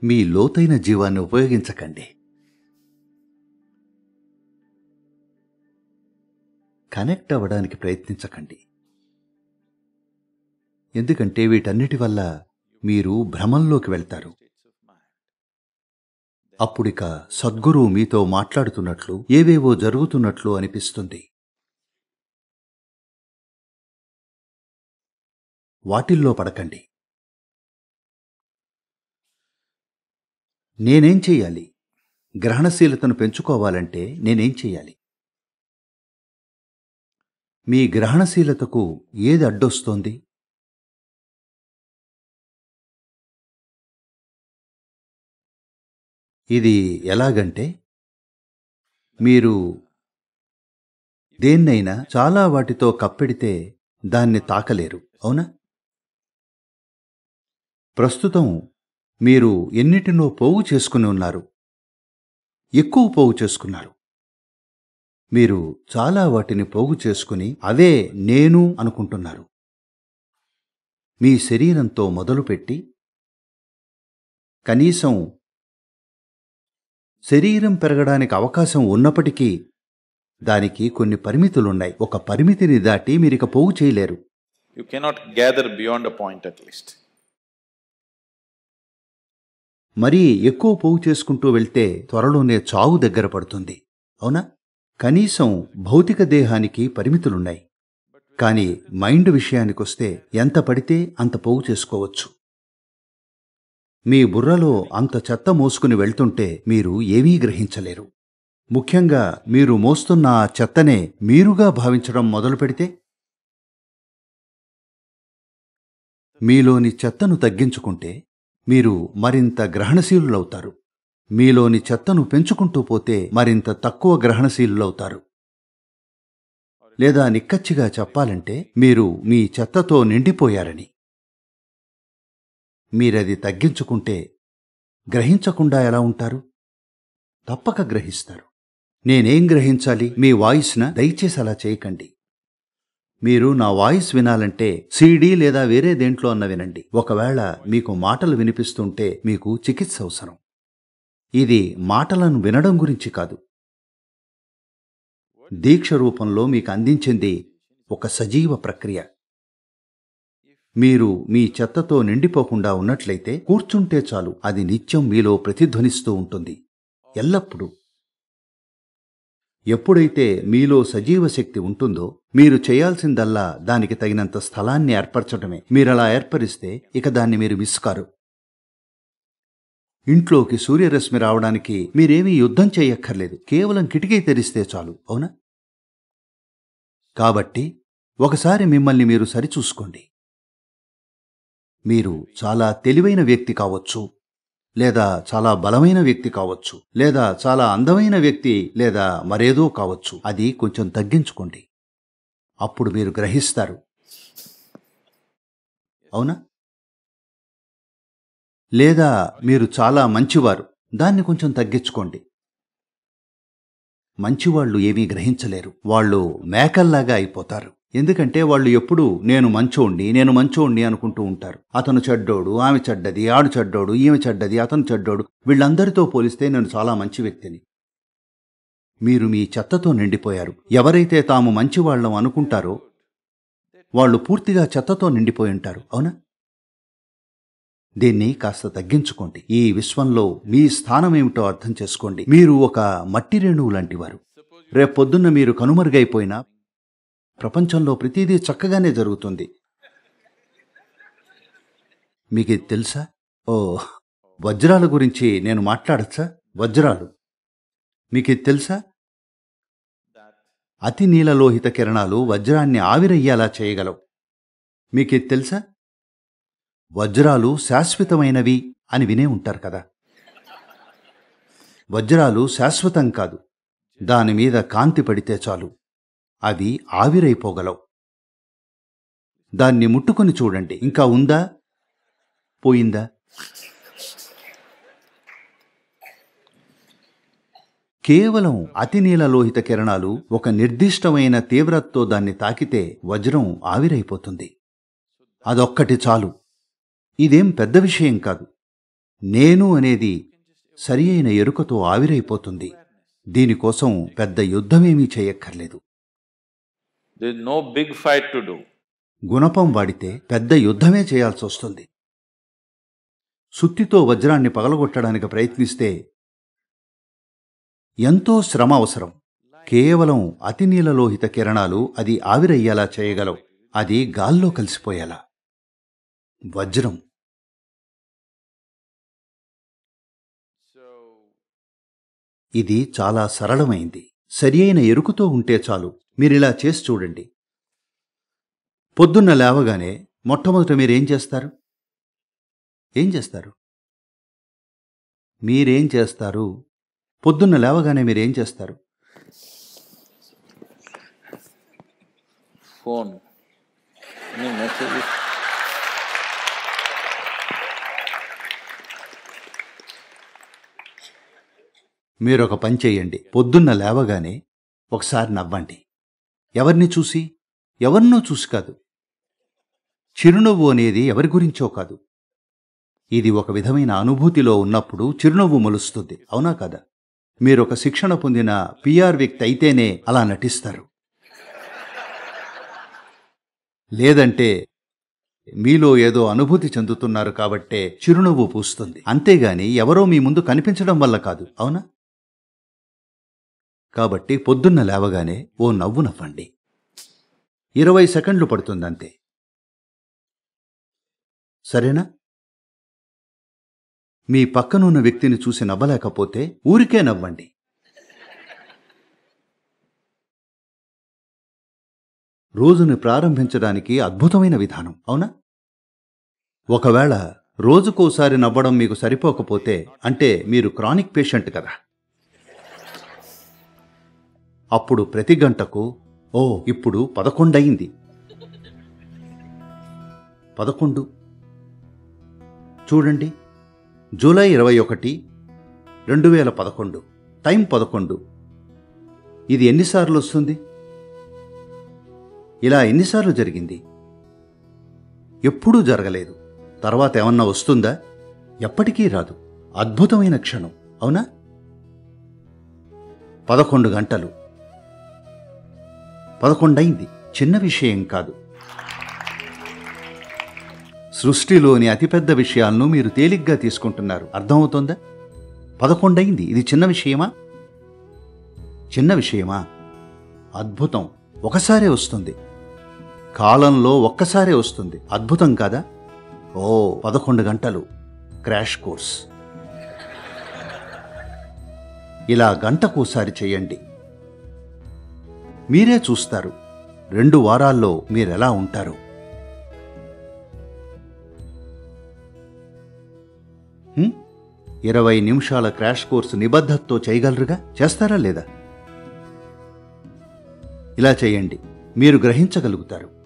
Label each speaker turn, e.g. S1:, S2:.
S1: మీ లోతైన జీవాన్ని ఉపయోగించకండి కనెక్ట్ అవ్వడానికి ప్రయత్నించకండి ఎందుకంటే వీటన్నిటి వల్ల మీరు భ్రమంలోకి వెళ్తారు అప్పుడిక సద్గురువు మీతో మాట్లాడుతున్నట్లు ఏవేవో జరుగుతున్నట్లు అనిపిస్తుంది వాటిల్లో పడకండి నేనేం చెయ్యాలి గ్రహణశీలతను పెంచుకోవాలంటే నేనేం చెయ్యాలి మీ గ్రహణశీలతకు ఏది అడ్డొస్తోంది ఇది ఎలాగంటే మీరు దేన్నైనా చాలా వాటితో కప్పెడితే దాన్ని తాకలేరు అవునా ప్రస్తుతం మీరు ఎన్నిటినో పోగు చేసుకుని ఉన్నారు ఎక్కువ పోగు చేసుకున్నారు మీరు చాలా వాటిని పోగు చేసుకుని అవే నేను అనుకుంటున్నారు మీ శరీరంతో మొదలుపెట్టి కనీసం శరీరం పెరగడానికి అవకాశం ఉన్నప్పటికీ దానికి కొన్ని పరిమితులున్నాయి ఒక పరిమితిని దాటి మీరిక పోగు చేయలేరు
S2: You cannot gather beyond a point at least.
S1: మరీ ఎక్కువ పోగు చేసుకుంటూ వెళ్తే త్వరలోనే చావు దగ్గర పడుతుంది అవునా కనీసం భౌతిక దేహానికి పరిమితులున్నాయి కానీ మైండ్ విషయానికొస్తే ఎంత పడితే అంత పోగు చేసుకోవచ్చు మీ బుర్రలో అంత చెత్త మోసుకుని వెళ్తుంటే మీరు ఏమీ గ్రహించలేరు ముఖ్యంగా మీరు మోస్తున్న ఆ చెత్తనే మీరుగా భావించడం మొదలు పెడితే మీలోని చెత్తను తగ్గించుకుంటే మీరు మరింత గ్రహణశీలులవుతారు మీలోని చెత్తను పెంచుకుంటూ పోతే మరింత తక్కువ గ్రహణశీలులవుతారు లేదా నిక్కచ్చిగా చెప్పాలంటే మీరు మీ చెత్తతో నిండిపోయారని మీరది తగ్గించుకుంటే గ్రహించకుండా ఎలా ఉంటారు తప్పక గ్రహిస్తారు నేనేం గ్రహించాలి మీ వాయిస్న దయచేసి అలా చేయకండి మీరు నా వాయిస్ వినాలంటే సీడీ లేదా వేరే దేంట్లో అన్న వినండి ఒకవేళ మీకు మాటలు వినిపిస్తుంటే మీకు చికిత్స అవసరం ఇది మాటలను వినడం గురించి కాదు దీక్ష రూపంలో మీకు అందించింది ఒక సజీవ ప్రక్రియ మీరు మీ చెత్తతో నిండిపోకుండా ఉన్నట్లయితే కూర్చుంటే చాలు అది నిత్యం మీలో ప్రతిధ్వనిస్తూ ఉంటుంది ఎల్లప్పుడూ ఎప్పుడైతే మీలో సజీవ శక్తి ఉంటుందో మీరు చేయాల్సిందల్లా దానికి తగినంత స్థలాన్ని ఏర్పరచడమే మీరలా ఏర్పరిస్తే ఇక దాన్ని మీరు మిస్ కారు ఇంట్లోకి సూర్యరశ్మి రావడానికి మీరేమీ యుద్ధం చేయక్కర్లేదు కేవలం కిటికీ తెరిస్తే చాలు అవునా కాబట్టి ఒకసారి మిమ్మల్ని మీరు సరిచూసుకోండి మీరు చాలా తెలివైన వ్యక్తి కావచ్చు లేదా చాలా బలమైన వ్యక్తి కావచ్చు లేదా చాలా అందమైన వ్యక్తి లేదా మరేదో కావచ్చు అది కొంచెం తగ్గించుకోండి అప్పుడు మీరు గ్రహిస్తారు అవునా లేదా మీరు చాలా మంచివారు దాన్ని కొంచెం తగ్గించుకోండి మంచివాళ్ళు ఏమీ గ్రహించలేరు వాళ్ళు మేకల్లాగా అయిపోతారు ఎందుకంటే వాళ్ళు ఎప్పుడూ నేను మంచోణ్ణి నేను మంచోణ్ణి అనుకుంటూ ఉంటారు అతను చెడ్డోడు ఆమె చెడ్డది ఆడు చెడ్డోడు ఈమె చెడ్డది అతను చెడ్డోడు వీళ్ళందరితో పోలిస్తే నేను చాలా మంచి వ్యక్తిని మీరు మీ చెత్తతో నిండిపోయారు ఎవరైతే తాము మంచివాళ్ళం అనుకుంటారో వాళ్ళు పూర్తిగా చెత్తతో నిండిపోయి ఉంటారు అవునా దీన్ని కాస్త తగ్గించుకోండి ఈ విశ్వంలో మీ స్థానం ఏమిటో అర్థం చేసుకోండి మీరు ఒక మట్టి రేణువు లాంటివారు రేపొద్దున్న మీరు కనుమరుగైపోయినా ప్రపంచంలో ప్రతిదీ చక్కగానే జరుగుతుంది మీకు ఇది తెలుసా ఓ వజ్రాల గురించి నేను మాట్లాడచ్చా వజ్రాలు మీకు ఇది తెలుసా అతి నీలలోహిత కిరణాలు వజ్రాన్ని ఆవిరయ్యేలా చేయగలవు మీకు ఇది తెలుసా వజ్రాలు శాశ్వతమైనవి అని వినే ఉంటారు కదా వజ్రాలు శాశ్వతం కాదు దాని మీద కాంతి పడితే చాలు అవి ఆవిరైపోగలవు దాన్ని ముట్టుకొని చూడండి ఇంకా ఉందా పోయిందా కేవలం అతి నీలలోహిత కిరణాలు ఒక నిర్దిష్టమైన తీవ్రతతో దాన్ని తాకితే వజ్రం ఆవిరైపోతుంది అదొక్కటి చాలు ఇదేం పెద్ద విషయం కాదు నేను అనేది సరి అయిన ఎరుకతో ఆవిరైపోతుంది దీనికోసం పెద్ద యుద్ధమేమీ చేయక్కర్లేదు
S2: There is no big fight to do.
S1: గుణపం వాడితే పెద్ద యుద్ధమే చేయాల్సి వస్తుంది సుత్తితో వజ్రాన్ని పగలగొట్టడానికి ప్రయత్నిస్తే ఎంతో శ్రమ అవసరం కేవలం అతినీలలోహిత కిరణాలు అది ఆవిరయ్యేలా చేయగలవు అది గాల్లో కలిసిపోయేలా వజ్రం ఇది చాలా సరళమైంది సరి అయిన ఎరుకుతో ఉంటే చాలు మీరిలా చేసి చూడండి పొద్దున్న లేవగానే మొట్టమొదట మీరేం చేస్తారు ఏం చేస్తారు మీరేం చేస్తారు పొద్దున్న లేవగానే మీరేం చేస్తారు
S2: Phone. Any messages?
S1: మీరొక పని చేయండి పొద్దున్న లేవగానే ఒకసారి నవ్వండి ఎవరిని చూసి ఎవరినో చూసి కాదు చిరునవ్వు అనేది ఎవరి గురించో కాదు ఇది ఒక విధమైన అనుభూతిలో ఉన్నప్పుడు చిరునవ్వు మొలుస్తుంది అవునా కదా మీరొక శిక్షణ పొందిన పిఆర్ వ్యక్తి అయితేనే అలా నటిస్తారు లేదంటే మీలో ఏదో అనుభూతి చెందుతున్నారు కాబట్టే చిరునవ్వు పూస్తుంది అంతేగాని ఎవరో మీ ముందు కనిపించడం వల్ల కాదు అవునా కాబట్టి పొద్దున్న లేవగానే ఓ నవ్వు నవ్వండి ఇరవై సెకండ్లు పడుతుందంతే సరేనా మీ పక్కనున్న వ్యక్తిని చూసి నవ్వలేకపోతే ఊరికే నవ్వండి రోజుని ప్రారంభించడానికి అద్భుతమైన విధానం అవునా ఒకవేళ రోజుకోసారి నవ్వడం మీకు సరిపోకపోతే అంటే మీరు క్రానిక్ పేషెంట్ కదా అప్పుడు ప్రతి గంటకు ఓ ఇప్పుడు పదకొండయింది పదకొండు చూడండి జూలై ఇరవై ఒకటి రెండు వేల పదకొండు టైం పదకొండు ఇది ఎన్నిసార్లు వస్తుంది ఇలా ఎన్నిసార్లు జరిగింది ఎప్పుడూ జరగలేదు తర్వాత ఏమన్నా వస్తుందా ఎప్పటికీ రాదు అద్భుతమైన క్షణం అవునా పదకొండు గంటలు పదకొండైంది చిన్న విషయం కాదు సృష్టిలోని అతిపెద్ద విషయాలను మీరు తేలిగ్గా తీసుకుంటున్నారు అర్థమవుతోందా పదకొండైంది ఇది చిన్న విషయమా చిన్న విషయమా అద్భుతం ఒకసారే వస్తుంది కాలంలో ఒక్కసారే వస్తుంది అద్భుతం కాదా ఓ పదకొండు గంటలు క్రాష్ కోర్స్ ఇలా గంటకోసారి చేయండి మీరే చూస్తారు రెండు వారాల్లో మీరెలా ఉంటారు హ్మ్? ఇరవై నిమిషాల క్రాష్ కోర్సు నిబద్ధతతో చేయగలరుగా చేస్తారా లేదా ఇలా చేయండి మీరు గ్రహించగలుగుతారు